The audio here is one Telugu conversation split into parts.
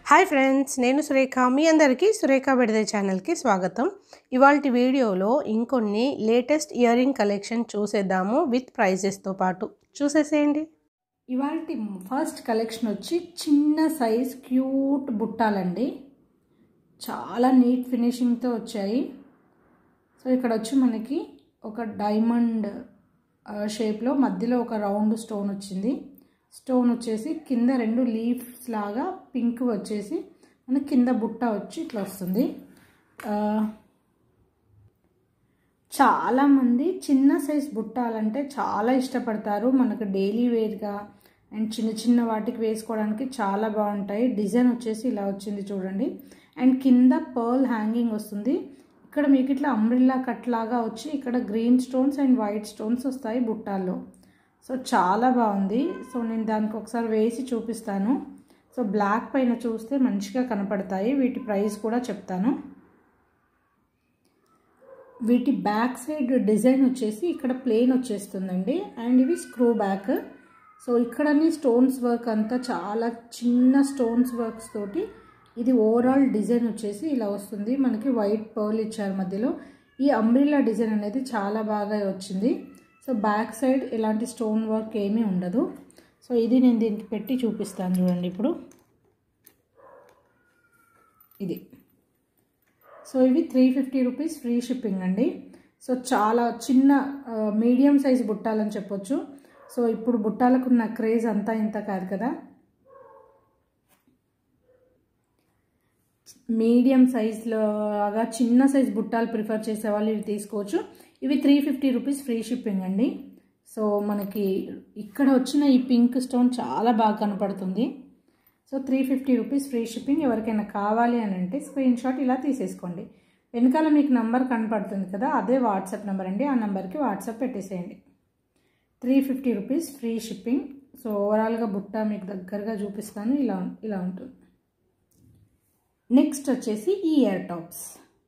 హాయ్ ఫ్రెండ్స్ నేను సురేఖ మీ అందరికీ సురేఖ బెడదే ఛానల్కి స్వాగతం ఇవాళ వీడియోలో ఇంకొన్ని లేటెస్ట్ ఇయర్ రింగ్ కలెక్షన్ చూసేద్దాము విత్ ప్రైజెస్తో పాటు చూసేసేయండి ఇవాళ ఫస్ట్ కలెక్షన్ వచ్చి చిన్న సైజ్ క్యూట్ బుట్టాలండి చాలా నీట్ ఫినిషింగ్తో వచ్చాయి సో ఇక్కడ వచ్చి మనకి ఒక డైమండ్ షేప్లో మధ్యలో ఒక రౌండ్ స్టోన్ వచ్చింది స్టోన్ వచ్చేసి కింద రెండు లీవ్స్ లాగా పింక్ వచ్చేసి మనకి కింద బుట్ట వచ్చి ఇట్లా వస్తుంది చాలామంది చిన్న సైజ్ బుట్టాలంటే చాలా ఇష్టపడతారు మనకు డైలీ వేర్గా అండ్ చిన్న చిన్న వాటికి వేసుకోవడానికి చాలా బాగుంటాయి డిజైన్ వచ్చేసి ఇలా వచ్చింది చూడండి అండ్ కింద పర్ల్ హ్యాంగింగ్ వస్తుంది ఇక్కడ మీకు ఇట్లా అంబ్రిల్లా కట్ లాగా వచ్చి ఇక్కడ green stones and white stones వస్తాయి బుట్టాల్లో సో చాలా బాగుంది సో నేను దానికి ఒకసారి వేసి చూపిస్తాను సో బ్లాక్ పైన చూస్తే మంచిగా కనపడతాయి వీటి ప్రైస్ కూడా చెప్తాను వీటి బ్యాక్ సైడ్ డిజైన్ వచ్చేసి ఇక్కడ ప్లేన్ వచ్చేస్తుందండి అండ్ ఇవి స్క్రూ బ్యాక్ సో ఇక్కడని స్టోన్స్ వర్క్ అంతా చాలా చిన్న స్టోన్స్ వర్క్స్ తోటి ఇది ఓవరాల్ డిజైన్ వచ్చేసి ఇలా వస్తుంది మనకి వైట్ పర్ల్ ఇచ్చారు మధ్యలో ఈ అంబ్రిల్లా డిజైన్ అనేది చాలా బాగా వచ్చింది సో బ్యాక్ సైడ్ ఇలాంటి స్టోన్ వర్క్ ఏమీ ఉండదు సో ఇది నేను దీనికి పెట్టి చూపిస్తాను చూడండి ఇప్పుడు ఇది సో ఇవి three fifty rupees free shipping అండి సో చాలా చిన్న మీడియం సైజ్ బుట్టాలని చెప్పొచ్చు సో ఇప్పుడు బుట్టాలకున్న క్రేజ్ అంతా ఇంత కాదు కదా మీడియం సైజ్లోగా చిన్న సైజ్ బుట్టాలు ప్రిఫర్ చేసే వాళ్ళు ఇవి తీసుకోవచ్చు ఇవి three fifty rupees free shipping అండి సో మనకి ఇక్కడ వచ్చిన ఈ పింక్ స్టోన్ చాలా బాగా కనపడుతుంది so three fifty rupees free shipping ఎవరికైనా కావాలి అని అంటే స్క్రీన్ షాట్ ఇలా తీసేసుకోండి వెనకాల మీకు నంబర్ కనపడుతుంది కదా అదే వాట్సాప్ నెంబర్ అండి ఆ నెంబర్కి వాట్సాప్ పెట్టేసేయండి three fifty rupees free shipping so ఓవరాల్గా బుట్ట మీకు దగ్గరగా చూపిస్తాను ఇలా ఇలా ఉంటుంది నెక్స్ట్ వచ్చేసి ఈ ఇయర్ టాప్స్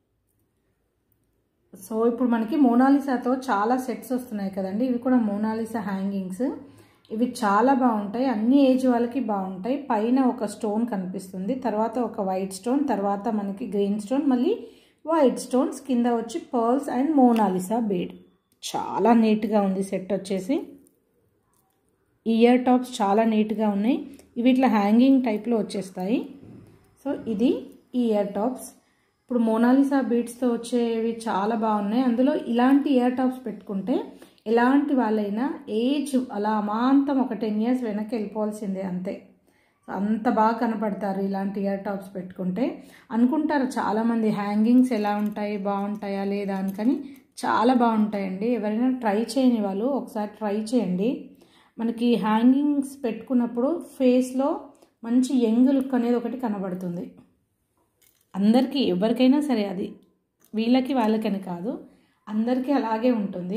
సో ఇప్పుడు మనకి మోనాలిసాతో చాలా సెట్స్ వస్తున్నాయి కదండి ఇవి కూడా మోనాలిసా హ్యాంగింగ్స్ ఇవి చాలా బాగుంటాయి అన్ని ఏజ్ వాళ్ళకి బాగుంటాయి పైన ఒక స్టోన్ కనిపిస్తుంది తర్వాత ఒక వైట్ స్టోన్ తర్వాత మనకి గ్రీన్ స్టోన్ మళ్ళీ వైట్ స్టోన్స్ కింద వచ్చి పర్ల్స్ అండ్ మోనాలిసా బేడ్ చాలా నీట్గా ఉంది సెట్ వచ్చేసి ఇయర్ టాప్స్ చాలా నీట్గా ఉన్నాయి ఇవి ఇట్లా హ్యాంగింగ్ టైప్లో వచ్చేస్తాయి సో ఇది ఈ ఇయర్ టాప్స్ ఇప్పుడు మోనాలిసా బీడ్స్తో వచ్చేవి చాలా బాగున్నాయి అందులో ఇలాంటి ఇయర్ టాప్స్ పెట్టుకుంటే ఎలాంటి వాళ్ళైనా ఏజ్ అలా అమాంతం ఒక టెన్ ఇయర్స్ వెనక్కి వెళ్ళిపోవాల్సిందే అంతే అంత బాగా కనపడతారు ఇలాంటి ఇయర్ టాప్స్ పెట్టుకుంటే అనుకుంటారు చాలామంది హ్యాంగింగ్స్ ఎలా ఉంటాయి బాగుంటాయా లేదా అని చాలా బాగుంటాయండి ఎవరైనా ట్రై చేయని వాళ్ళు ఒకసారి ట్రై చేయండి మనకి హ్యాంగింగ్స్ పెట్టుకున్నప్పుడు ఫేస్లో మంచి యంగ్ లుక్ అనేది ఒకటి కనబడుతుంది అందరికీ ఎవరికైనా సరే అది వీళ్ళకి వాళ్ళకని కాదు అందరికీ అలాగే ఉంటుంది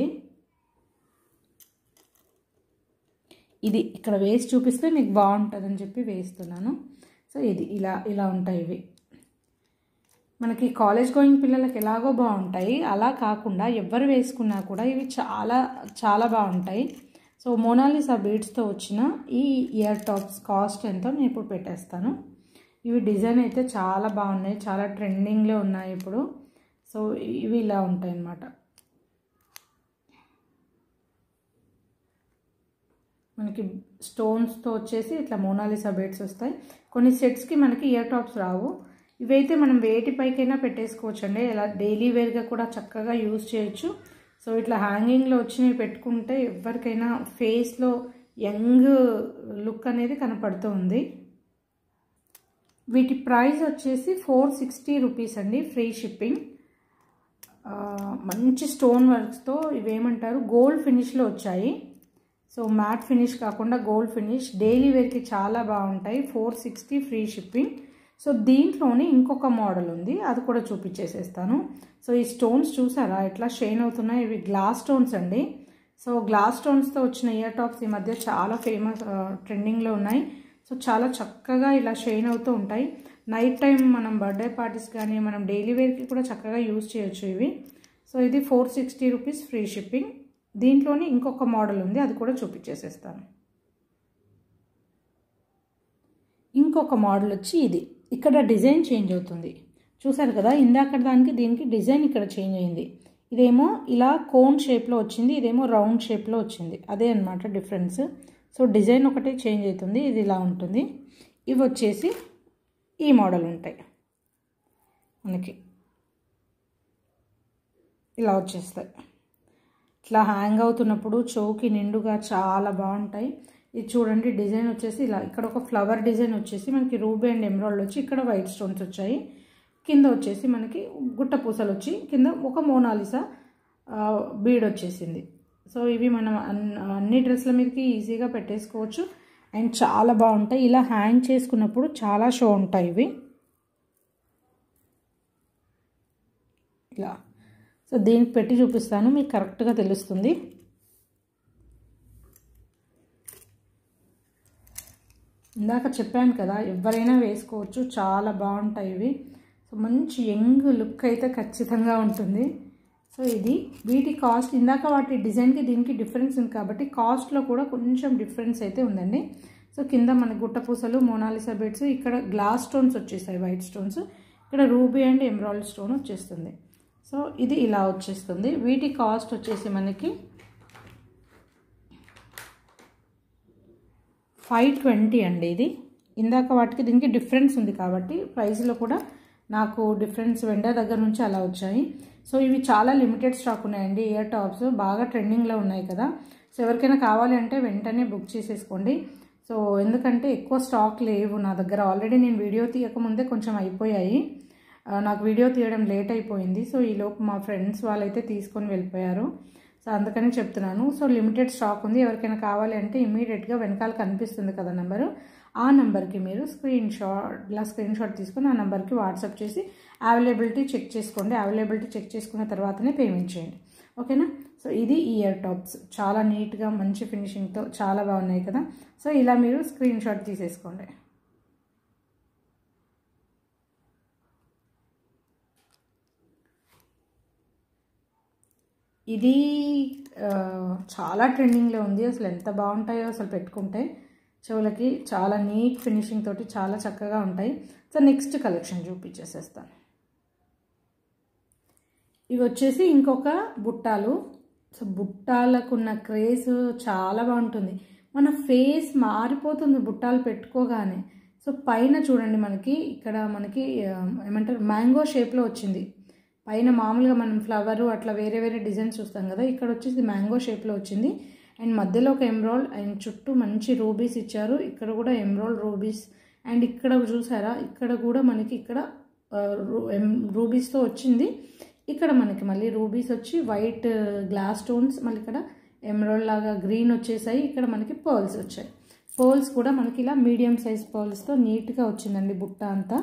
ఇది ఇక్కడ వేసి చూపిస్తే మీకు బాగుంటుందని చెప్పి వేస్తున్నాను సో ఇది ఇలా ఇలా ఉంటాయి ఇవి మనకి కాలేజ్ గోయింగ్ పిల్లలకి ఎలాగో బాగుంటాయి అలా కాకుండా ఎవరు వేసుకున్నా కూడా ఇవి చాలా చాలా బాగుంటాయి సో మోనాలిసా బీడ్స్తో వచ్చిన ఈ ఇయర్ టాప్స్ కాస్ట్ ఎంతో నేను ఇప్పుడు పెట్టేస్తాను ఇవి డిజైన్ అయితే చాలా బాగున్నాయి చాలా ట్రెండింగ్లో ఉన్నాయి ఇప్పుడు సో ఇవి ఇలా ఉంటాయి అన్నమాట మనకి స్టోన్స్తో వచ్చేసి ఇట్లా మోనాలిసా బెడ్స్ వస్తాయి కొన్ని సెట్స్కి మనకి ఇయర్ టాప్స్ రావు ఇవైతే మనం వేటిపైకైనా పెట్టేసుకోవచ్చు అండి ఇలా డైలీ వేర్గా కూడా చక్కగా యూజ్ చేయొచ్చు సో ఇట్లా హ్యాంగింగ్లో వచ్చినవి పెట్టుకుంటే ఎవరికైనా ఫేస్లో యంగ్ లుక్ అనేది కనపడుతూ ఉంది వీటి ప్రైస్ వచ్చేసి ఫోర్ సిక్స్టీ రూపీస్ అండి ఫ్రీ షిప్పింగ్ మంచి స్టోన్ వర్క్స్తో ఇవేమంటారు గోల్డ్ ఫినిష్లో వచ్చాయి సో మ్యాట్ ఫినిష్ కాకుండా గోల్డ్ ఫినిష్ డైలీ వేర్కి చాలా బాగుంటాయి four sixty free shipping so దీంట్లోనే ఇంకొక మోడల్ ఉంది అది కూడా చూపించేసేస్తాను సో ఈ స్టోన్స్ చూసారా ఎట్లా షైన్ అవుతున్నాయి ఇవి గ్లాస్ స్టోన్స్ అండి సో గ్లాస్ స్టోన్స్తో వచ్చిన ఇయర్ టాప్స్ ఈ మధ్య చాలా ఫేమస్ ట్రెండింగ్లో ఉన్నాయి సో చాలా చక్కగా ఇలా షైన్ అవుతూ ఉంటాయి నైట్ టైం మనం బర్త్డే పార్టీస్ కానీ మనం డైలీ వేర్కి కూడా చక్కగా యూజ్ చేయొచ్చు ఇవి సో ఇది four sixty rupees free shipping దీంట్లోనే ఇంకొక మోడల్ ఉంది అది కూడా చూపించేసేస్తాను ఇంకొక మోడల్ వచ్చి ఇది ఇక్కడ డిజైన్ చేంజ్ అవుతుంది చూసారు కదా ఇందాక దానికి దీనికి డిజైన్ ఇక్కడ చేంజ్ అయింది ఇదేమో ఇలా కోన్ షేప్లో వచ్చింది ఇదేమో రౌండ్ షేప్లో వచ్చింది అదే అనమాట డిఫరెన్స్ సో డిజైన్ ఒకటే చేంజ్ అవుతుంది ఇది ఇలా ఉంటుంది ఇవి వచ్చేసి ఈ మోడల్ ఉంటాయి మనకి ఇలా వచ్చేస్తాయి ఇట్లా హ్యాంగ్ అవుతున్నప్పుడు చౌకి నిండుగా చాలా బాగుంటాయి ఇది చూడండి డిజైన్ వచ్చేసి ఇలా ఇక్కడ ఒక ఫ్లవర్ డిజైన్ వచ్చేసి మనకి రూబీ అండ్ ఎమరాల్డ్ వచ్చి ఇక్కడ వైట్ స్టోన్స్ వచ్చాయి కింద వచ్చేసి మనకి గుట్ట పూసలు వచ్చి కింద ఒక మోనాలిసా బీడ్ వచ్చేసింది సో ఇవి మనం అన్ని డ్రెస్ల మీదకి ఈజీగా పెట్టేసుకోవచ్చు అండ్ చాలా బాగుంటాయి ఇలా హ్యాంగ్ చేసుకున్నప్పుడు చాలా షో ఉంటాయి ఇవి ఇలా సో దీనికి పెట్టి చూపిస్తాను మీకు కరెక్ట్గా తెలుస్తుంది ఇందాక చెప్పాను కదా ఎవరైనా వేసుకోవచ్చు చాలా బాగుంటాయి ఇవి సో మంచి యంగ్ లుక్ అయితే ఖచ్చితంగా ఉంటుంది సో ఇది వీటి కాస్ట్ ఇందాక వాటి డిజైన్కి దీనికి డిఫరెన్స్ ఉంది కాబట్టి కాస్ట్లో కూడా కొంచెం డిఫరెన్స్ అయితే ఉందండి సో కింద మన గుట్ట పూసలు మోనాలిసా బెడ్స్ ఇక్కడ గ్లాస్ స్టోన్స్ వచ్చేసాయి వైట్ స్టోన్స్ ఇక్కడ రూబీ అండ్ ఎమరాల్డ్ స్టోన్ వచ్చేస్తుంది సో ఇది ఇలా వచ్చేస్తుంది వీటి కాస్ట్ వచ్చేసి మనకి ఫైవ్ ట్వంటీ అండి ఇది ఇందాక వాటికి దీనికి డిఫరెన్స్ ఉంది కాబట్టి ప్రైస్లో కూడా నాకు డిఫరెన్స్ వెండర్ దగ్గర నుంచి అలా వచ్చాయి సో ఇవి చాలా లిమిటెడ్ స్టాక్ ఉన్నాయండి ఇయర్ టాప్స్ బాగా ట్రెండింగ్లో ఉన్నాయి కదా సో ఎవరికైనా కావాలి అంటే వెంటనే బుక్ చేసేసుకోండి సో ఎందుకంటే ఎక్కువ స్టాక్ లేవు నా దగ్గర ఆల్రెడీ నేను వీడియో తీయకముందే కొంచెం అయిపోయాయి నాకు వీడియో తీయడం లేట్ అయిపోయింది సో ఈలోపు మా ఫ్రెండ్స్ వాళ్ళైతే తీసుకొని వెళ్ళిపోయారు సో అందుకని చెప్తున్నాను సో లిమిటెడ్ స్టాక్ ఉంది ఎవరికైనా కావాలి అంటే ఇమీడియట్గా వెనకాల కనిపిస్తుంది కదా నెంబరు ఆ నెంబర్కి మీరు స్క్రీన్ షాట్ ఇలా స్క్రీన్ షాట్ తీసుకొని ఆ నెంబర్కి వాట్సాప్ చేసి అవైలబిలిటీ చెక్ చేసుకోండి అవైలబిలిటీ చెక్ చేసుకున్న తర్వాతనే పేమెంట్ చేయండి ఓకేనా సో ఇది ఇయర్ టాప్స్ చాలా నీట్గా మంచి ఫినిషింగ్తో చాలా బాగున్నాయి కదా సో ఇలా మీరు స్క్రీన్ షాట్ తీసేసుకోండి ఇది చాలా ట్రెండింగ్లో ఉంది అసలు ఎంత బాగుంటాయో అసలు పెట్టుకుంటే చెవులకి చాలా నీట్ ఫినిషింగ్ తోటి చాలా చక్కగా ఉంటాయి సో నెక్స్ట్ కలెక్షన్ చూపించేసేస్తాను ఇవి వచ్చేసి ఇంకొక బుట్టాలు సో బుట్టాలకున్న క్రేజ్ చాలా బాగుంటుంది మన ఫేస్ మారిపోతుంది బుట్టాలు పెట్టుకోగానే సో పైన చూడండి మనకి ఇక్కడ మనకి ఏమంటారు మ్యాంగో షేప్లో వచ్చింది పైన మామూలుగా మనం ఫ్లవర్ అట్లా వేరే వేరే డిజైన్స్ చూస్తాం కదా ఇక్కడ వచ్చేసి మ్యాంగో షేప్లో వచ్చింది అండ్ మధ్యలో ఒక ఎమ్రాల్ అండ్ చుట్టూ మంచి రూబీస్ ఇచ్చారు ఇక్కడ కూడా ఎమ్రాల్ రూబీస్ అండ్ ఇక్కడ చూసారా ఇక్కడ కూడా మనకి ఇక్కడ రూబీస్తో వచ్చింది ఇక్కడ మనకి మళ్ళీ రూబీస్ వచ్చి వైట్ గ్లాస్ స్టోన్స్ మళ్ళీ ఇక్కడ ఎమరాల్ లాగా గ్రీన్ వచ్చేసాయి ఇక్కడ మనకి పర్ల్స్ వచ్చాయి పర్ల్స్ కూడా మనకి ఇలా మీడియం సైజ్ పర్ల్స్తో నీట్గా వచ్చిందండి బుట్ట అంతా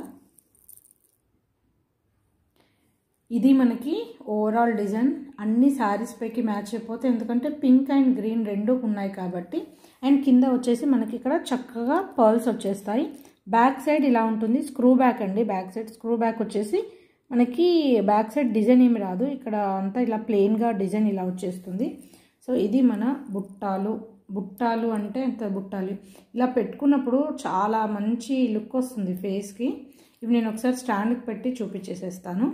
ఇది మనకి ఓవరాల్ డిజైన్ అన్ని శారీస్ పైకి మ్యాచ్ అయిపోతే ఎందుకంటే పింక్ అండ్ గ్రీన్ రెండు ఉన్నాయి కాబట్టి అండ్ కింద వచ్చేసి మనకి ఇక్కడ చక్కగా పర్ల్స్ వచ్చేస్తాయి బ్యాక్ సైడ్ ఇలా ఉంటుంది స్క్రూ బ్యాక్ అండి బ్యాక్ సైడ్ స్క్రూ బ్యాక్ వచ్చేసి మనకి బ్యాక్ సైడ్ డిజైన్ ఏమి రాదు ఇక్కడ అంతా ఇలా ప్లెయిన్గా డిజైన్ ఇలా వచ్చేస్తుంది సో ఇది మన బుట్టాలు బుట్టాలు అంటే ఎంత బుట్టాలు ఇలా పెట్టుకున్నప్పుడు చాలా మంచి లుక్ వస్తుంది ఫేస్కి ఇవి నేను ఒకసారి స్టాండ్కి పెట్టి చూపించేసేస్తాను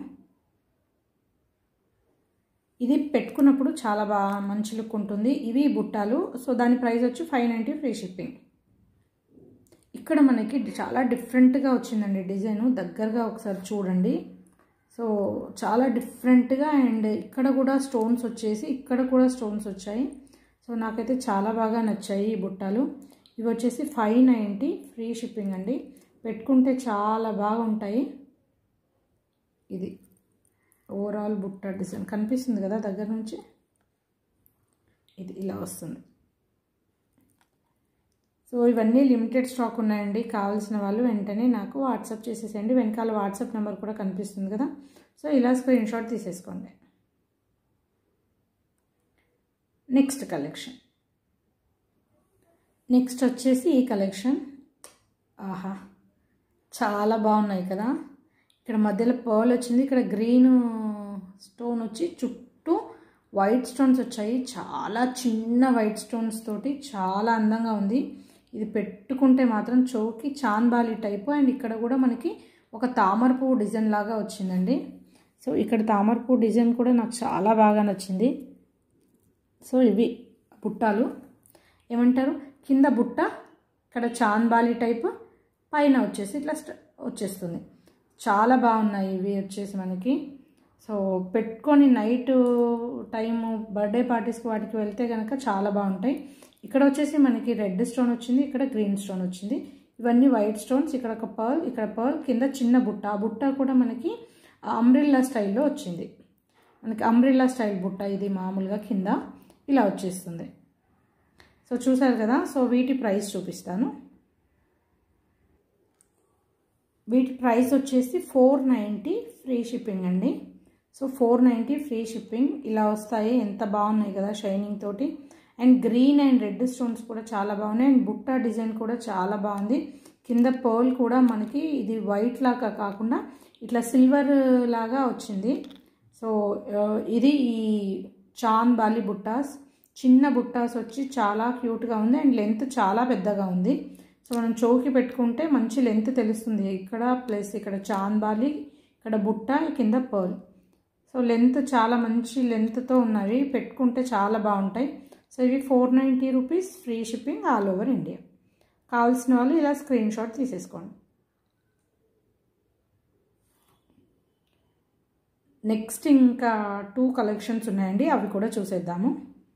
ఇది పెట్టుకున్నప్పుడు చాలా బాగా మంచి లుక్ ఉంటుంది ఇవి బుట్టాలు సో దాని ప్రైస్ వచ్చి ఫైవ్ నైంటీ ఫ్రీ షిప్పింగ్ ఇక్కడ మనకి చాలా డిఫరెంట్గా వచ్చిందండి డిజైను దగ్గరగా ఒకసారి చూడండి సో చాలా డిఫరెంట్గా అండ్ ఇక్కడ కూడా స్టోన్స్ వచ్చేసి ఇక్కడ కూడా స్టోన్స్ వచ్చాయి సో నాకైతే చాలా బాగా నచ్చాయి ఈ బుట్టాలు ఇవి వచ్చేసి ఫైవ్ నైంటీ ఫ్రీ షిప్పింగ్ అండి పెట్టుకుంటే చాలా బాగుంటాయి ఇది ఓవరాల్ బుట్ట డిజైన్ కనిపిస్తుంది కదా దగ్గర నుంచి ఇది ఇలా వస్తుంది సో ఇవన్నీ లిమిటెడ్ స్టాక్ ఉన్నాయండి కావాల్సిన వాళ్ళు వెంటనే నాకు వాట్సాప్ చేసేసేయండి వెనకాల వాట్సాప్ నెంబర్ కూడా కనిపిస్తుంది కదా సో ఇలా స్క్రీన్ షాట్ తీసేసుకోండి నెక్స్ట్ కలెక్షన్ నెక్స్ట్ వచ్చేసి ఈ కలెక్షన్ ఆహా చాలా బాగున్నాయి కదా ఇక్కడ మధ్యలో పర్ల్ వచ్చింది ఇక్కడ గ్రీన్ స్టోన్ వచ్చి చుట్టూ వైట్ స్టోన్స్ వచ్చాయి చాలా చిన్న వైట్ స్టోన్స్ తోటి చాలా అందంగా ఉంది ఇది పెట్టుకుంటే మాత్రం చౌకి చాన్బాలి టైపు అండ్ ఇక్కడ కూడా మనకి ఒక తామర పువ్వు డిజైన్ లాగా వచ్చిందండి సో ఇక్కడ తామర పువ్వు డిజైన్ కూడా నాకు చాలా బాగా నచ్చింది సో ఇవి బుట్టాలు ఏమంటారు కింద బుట్ట ఇక్కడ చాన్బాలి టైపు పైన వచ్చేసి ఇట్లా వచ్చేస్తుంది చాలా బాగున్నాయి ఇవి వచ్చేసి మనకి సో పెట్టుకొని నైట్ టైము బర్త్డే పార్టీస్కి వాటికి వెళ్తే కనుక చాలా బాగుంటాయి ఇక్కడ వచ్చేసి మనకి రెడ్ స్టోన్ వచ్చింది ఇక్కడ గ్రీన్ స్టోన్ వచ్చింది ఇవన్నీ వైట్ స్టోన్స్ ఇక్కడ ఒక పర్ల్ ఇక్కడ పర్ల్ కింద చిన్న బుట్ట ఆ బుట్ట కూడా మనకి అంబ్రిల్లా స్టైల్లో వచ్చింది మనకి అంబ్రిల్లా స్టైల్ బుట్ట ఇది మామూలుగా కింద ఇలా వచ్చేస్తుంది సో చూసారు కదా సో వీటి ప్రైస్ చూపిస్తాను వీటి ప్రైస్ వచ్చేసి ఫోర్ నైంటీ ఫ్రీ షిప్పింగ్ అండి so four ninety free shipping ఇలా వస్తాయి ఎంత బాగున్నాయి కదా షైనింగ్ తోటి and green and red stones కూడా చాలా బాగున్నాయి అండ్ బుట్ట డిజైన్ కూడా చాలా బాగుంది కింద పర్ల్ కూడా మనకి ఇది వైట్ లాగా కాకుండా ఇట్లా సిల్వర్ లాగా వచ్చింది సో ఇది ఈ చాన్ బాలి బుట్టాస్ చిన్న బుట్టాస్ వచ్చి చాలా క్యూట్గా ఉంది అండ్ లెంత్ చాలా పెద్దగా ఉంది సో మనం చౌకి పెట్టుకుంటే మంచి లెంత్ తెలుస్తుంది ఇక్కడ ప్లస్ ఇక్కడ చాన్బాలి ఇక్కడ బుట్ట కింద పర్ల్ సో లెంత్ చాలా మంచి లెంత్తో ఉన్నవి పెట్టుకుంటే చాలా బాగుంటాయి సో ఇవి four ninety rupees free shipping all over India కావాల్సిన వాళ్ళు ఇలా స్క్రీన్ షాట్ తీసేసుకోండి నెక్స్ట్ ఇంకా టూ కలెక్షన్స్ ఉన్నాయండి అవి కూడా చూసేద్దాము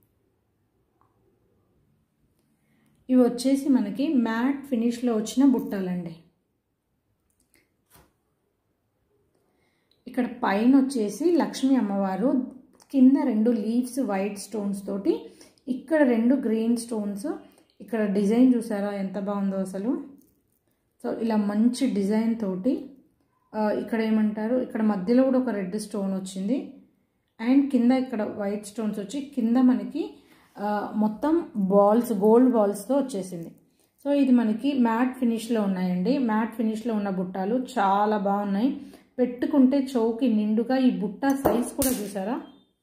ఇవి వచ్చేసి మనకి మ్యాట్ ఫినిష్లో వచ్చిన బుట్టలండి ఇక్కడ పైన వచ్చేసి లక్ష్మీ అమ్మవారు కింద రెండు లీవ్స్ వైట్ స్టోన్స్ తోటి ఇక్కడ రెండు గ్రీన్ స్టోన్స్ ఇక్కడ డిజైన్ చూసారా ఎంత బాగుందో అసలు సో ఇలా మంచి డిజైన్ తోటి ఇక్కడ ఏమంటారు ఇక్కడ మధ్యలో కూడా ఒక రెడ్ స్టోన్ వచ్చింది అండ్ కింద ఇక్కడ వైట్ స్టోన్స్ వచ్చి కింద మనకి మొత్తం బాల్స్ గోల్డ్ బాల్స్తో వచ్చేసింది సో ఇది మనకి మ్యాట్ ఫినిష్లో ఉన్నాయండి మ్యాట్ ఫినిష్లో ఉన్న బుట్టాలు చాలా బాగున్నాయి పెట్టుకుంటే చౌకి నిండుగా ఈ బుట్ట సైజ్ కూడా చూసారా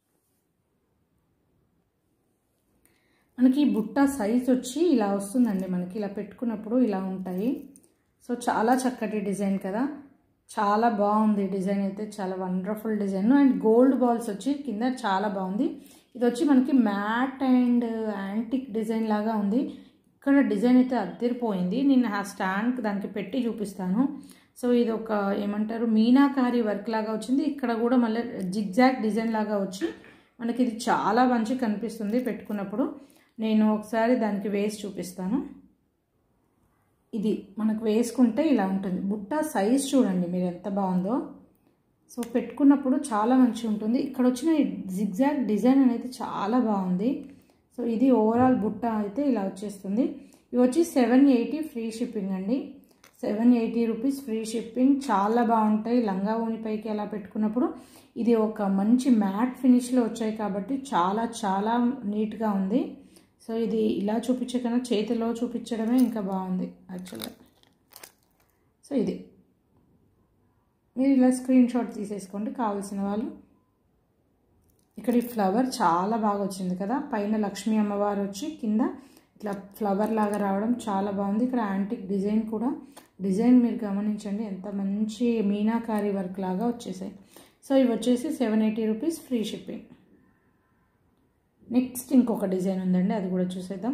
మనకి ఈ బుట్ట సైజ్ వచ్చి ఇలా వస్తుందండి మనకి ఇలా పెట్టుకున్నప్పుడు ఇలా ఉంటాయి సో చాలా చక్కటి డిజైన్ కదా చాలా బాగుంది డిజైన్ అయితే చాలా wonderful design and gold balls వచ్చి కింద చాలా బాగుంది ఇది వచ్చి మనకి మ్యాట్ అండ్ యాంటిక్ డిజైన్ లాగా ఉంది ఇక్కడ డిజైన్ అయితే అద్దరిపోయింది నేను ఆ స్టాండ్ దానికి పెట్టి చూపిస్తాను సో ఇది ఒక ఏమంటారు మీనాకారి వర్క్ లాగా వచ్చింది ఇక్కడ కూడా మళ్ళీ జిగ్జాగ్ డిజైన్ లాగా వచ్చి మనకి ఇది చాలా మంచి కనిపిస్తుంది పెట్టుకున్నప్పుడు నేను ఒకసారి దానికి వేసి చూపిస్తాను ఇది మనకు వేసుకుంటే ఇలా ఉంటుంది బుట్ట సైజ్ చూడండి మీరు ఎంత బాగుందో సో పెట్టుకున్నప్పుడు చాలా మంచిగా ఉంటుంది ఇక్కడ వచ్చిన జిగ్జాగ్ డిజైన్ అనేది చాలా బాగుంది సో ఇది ఓవరాల్ బుట్ట అయితే ఇలా వచ్చేస్తుంది ఇవి వచ్చి సెవెన్ ఎయిటీ ఫ్రీ షిప్పింగ్ అండి seven eighty rupees free shipping చాలా బాగుంటాయి లంగా పైకి అలా పెట్టుకున్నప్పుడు ఇది ఒక మంచి మ్యాట్ ఫినిష్లో వచ్చాయి కాబట్టి చాలా చాలా నీట్గా ఉంది సో ఇది ఇలా చూపించే కన్నా చేతిలో చూపించడమే ఇంకా బాగుంది యాక్చువల్గా సో ఇది మీరు ఇలా స్క్రీన్ షాట్ తీసేసుకోండి కావాల్సిన వాళ్ళు ఇక్కడ ఈ ఫ్లవర్ చాలా బాగా వచ్చింది కదా పైన లక్ష్మీ అమ్మవారు వచ్చి కింద ఇట్లా ఫ్లవర్ లాగా రావడం చాలా బాగుంది ఇక్కడ యాంటిక్ డిజైన్ కూడా డిజైన్ మీరు గమనించండి ఎంత మంచి మీనాకారి వర్క్ లాగా వచ్చేసాయి సో ఇవి వచ్చేసి seven eighty rupees free shipping next ఇంకొక డిజైన్ ఉందండి అది కూడా చూసేద్దాం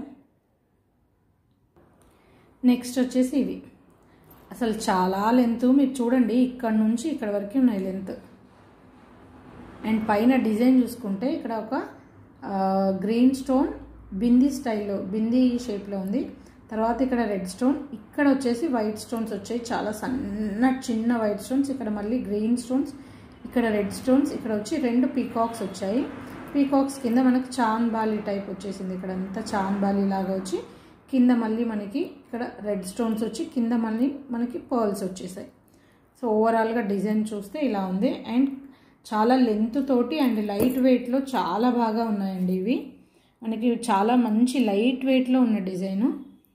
నెక్స్ట్ వచ్చేసి ఇవి అసలు చాలా లెంత్ మీరు చూడండి ఇక్కడ నుంచి ఇక్కడ వరకు ఉన్నాయి లెంత్ అండ్ పైన డిజైన్ చూసుకుంటే ఇక్కడ ఒక గ్రీన్ స్టోన్ బిందీ స్టైల్లో బిందీ షేప్లో ఉంది తర్వాత ఇక్కడ రెడ్ స్టోన్ ఇక్కడ వచ్చేసి వైట్ స్టోన్స్ వచ్చాయి చాలా సన్న చిన్న వైట్ స్టోన్స్ ఇక్కడ మళ్ళీ గ్రీన్ స్టోన్స్ ఇక్కడ రెడ్ స్టోన్స్ ఇక్కడ వచ్చి రెండు పీకాక్స్ వచ్చాయి పీకాక్స్ కింద మనకి చాన్ బాలి టైప్ వచ్చేసింది ఇక్కడ అంతా చాన్ బాలి లాగా వచ్చి కింద మళ్ళీ మనకి ఇక్కడ రెడ్ స్టోన్స్ వచ్చి కింద మళ్ళీ మనకి పర్ల్స్ వచ్చేసాయి సో ఓవరాల్గా డిజైన్ చూస్తే ఇలా ఉంది అండ్ చాలా లెంత్ తోటి అండ్ లైట్ వెయిట్లో చాలా బాగా ఉన్నాయండి ఇవి మనకి చాలా మంచి లైట్ వెయిట్లో ఉన్న డిజైను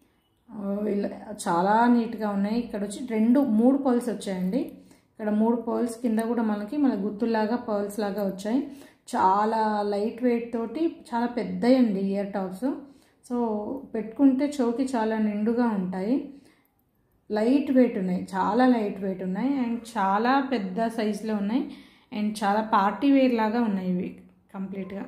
చాలా నీట్గా ఉన్నాయి ఇక్కడ వచ్చి రెండు మూడు పర్ల్స్ వచ్చాయండి ఇక్కడ మూడు పర్ల్స్ కింద కూడా మనకి మన గుత్తుల్లాగా పర్ల్స్ లాగా వచ్చాయి చాలా లైట్ వెయిట్ తోటి చాలా పెద్దయండి ఇయర్ టాప్స్ సో పెట్టుకుంటే చౌకి చాలా నిండుగా ఉంటాయి లైట్ వెయిట్ ఉన్నాయి చాలా లైట్ వెయిట్ ఉన్నాయి అండ్ చాలా పెద్ద సైజులో ఉన్నాయి అండ్ చాలా పార్టీ వేర్ లాగా ఉన్నాయి ఇవి కంప్లీట్గా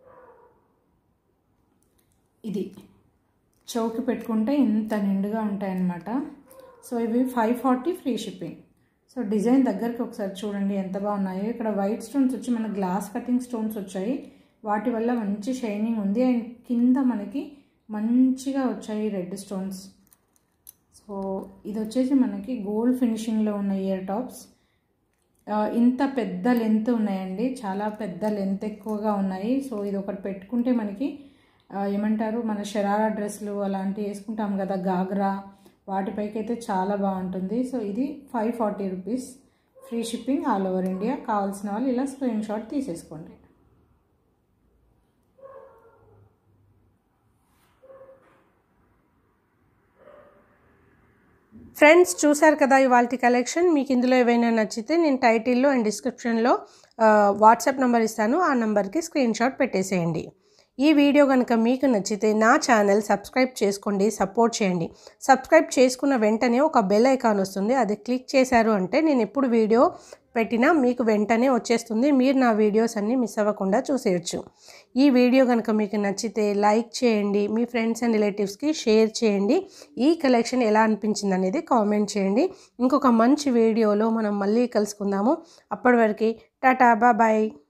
ఇది చౌకి పెట్టుకుంటే ఇంత నిండుగా ఉంటాయన్నమాట సో ఇవి five forty free shipping so design దగ్గరికి ఒకసారి చూడండి ఎంత బాగున్నాయో ఇక్కడ వైట్ స్టోన్స్ వచ్చి మన గ్లాస్ కటింగ్ స్టోన్స్ వచ్చాయి వాటి వల్ల మంచి షైనింగ్ ఉంది అండ్ కింద మనకి మంచిగా వచ్చాయి రెడ్ స్టోన్స్ సో ఇది వచ్చేసి మనకి గోల్డ్ ఫినిషింగ్లో ఉన్న ఇయర్ టాప్స్ ఇంత పెద్ద లెంత్ ఉన్నాయండి చాలా పెద్ద లెంత్ ఎక్కువగా ఉన్నాయి సో ఇది ఒకటి పెట్టుకుంటే మనకి ఏమంటారు మన షరారా డ్రెస్సులు అలాంటివి వేసుకుంటాం కదా గాగ్రా వాటిపైకి అయితే చాలా బాగుంటుంది సో ఇది five forty rupees free shipping all over India కావాల్సిన వాళ్ళు ఇలా స్క్రీన్ షాట్ తీసేసుకోండి ఫ్రెండ్స్ చూశారు కదా ఇవాళ కలెక్షన్ మీకు ఇందులో ఏవైనా నచ్చితే నేను టైటిల్లో అండ్ డిస్క్రిప్షన్లో వాట్సాప్ నెంబర్ ఇస్తాను ఆ నెంబర్కి స్క్రీన్ షాట్ పెట్టేసేయండి ఈ వీడియో కనుక మీకు నచ్చితే నా ఛానల్ సబ్స్క్రైబ్ చేసుకోండి సపోర్ట్ చేయండి సబ్స్క్రైబ్ చేసుకున్న వెంటనే ఒక బెల్ ఐకాన్ వస్తుంది అది క్లిక్ చేశారు అంటే నేను ఎప్పుడు వీడియో పెట్టినా మీకు వెంటనే వచ్చేస్తుంది మీరు నా వీడియోస్ అన్నీ మిస్ అవ్వకుండా చూసేయచ్చు ఈ వీడియో కనుక మీకు నచ్చితే లైక్ చేయండి మీ ఫ్రెండ్స్ అండ్ రిలేటివ్స్కి షేర్ చేయండి ఈ కలెక్షన్ ఎలా అనిపించింది అనేది కామెంట్ చేయండి ఇంకొక మంచి వీడియోలో మనం మళ్ళీ కలుసుకుందాము అప్పటి వరకు టాటా బాయ్